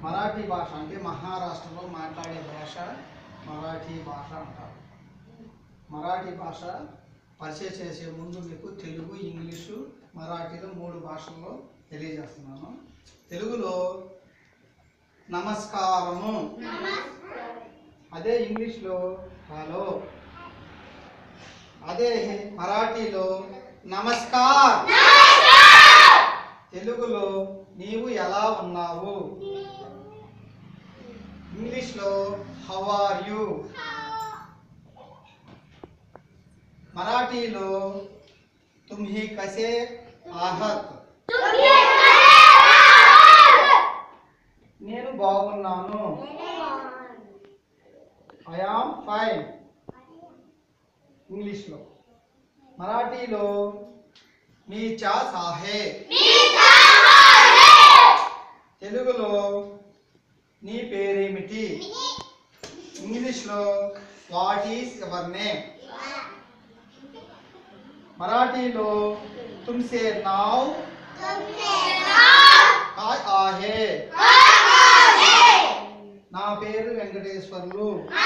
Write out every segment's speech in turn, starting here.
మరాఠీ భాష అంటే మహారాష్ట్రలో మాట్లాడే భాష మరాఠీ భాష అంటారు మరాఠీ భాష పరిచయం చేసే ముందు మీకు తెలుగు ఇంగ్లీషు మరాఠీలో మూడు భాషల్లో తెలియజేస్తున్నాను తెలుగులో నమస్కారము అదే ఇంగ్లీష్లో హలో అదే మరాఠీలో నమస్కార్ తెలుగులో నీవు ఎలా ఉన్నావు ఇంగ్లీష్లో హౌ ఆర్ యు మరాఠీలో తుమ్హి కసే ఆహత్ నేను బాగున్నాను ఐ ఆమ్ ఫైన్ ఇంగ్లీష్లో మరాఠీలో మీ చా సాహే తెలుగులో నీ పేరేమిటి ఇంగ్లీష్లో వాట్ ఈస్ యువర్ నేమ్ మరాఠీలో తుమ్సే నావ్ కాయ్ ఆహే నా పేరు Venkateswarlu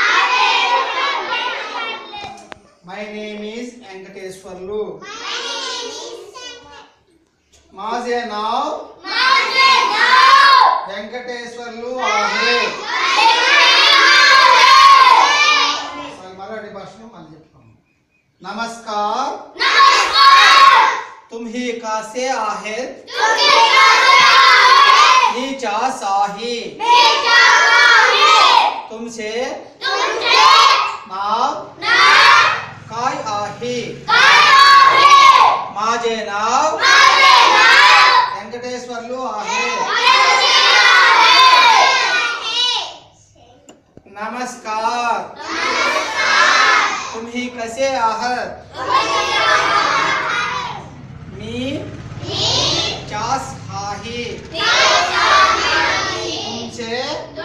my name is Venkateswarlu మాజే నావ్ వెంకటేశ్వర్లు ఆహే సరే, మరాఠీ భాషలో మళ్ళీ చెప్తాను నమస్కార్ तुम्ही कासे आहेत मी चा साही तुमचे नाव काय आहे माझे नाव వెంకటేశ్వర్లు आहे नमस्कार तुम्ही कसे आहात मी चास आहे तुमचे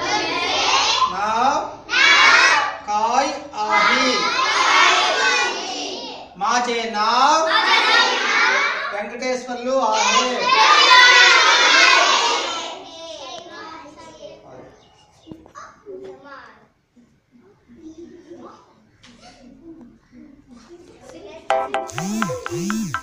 नाव काय आहे माझे नाव వెంకటేశ్వర్లు आहे Thank you.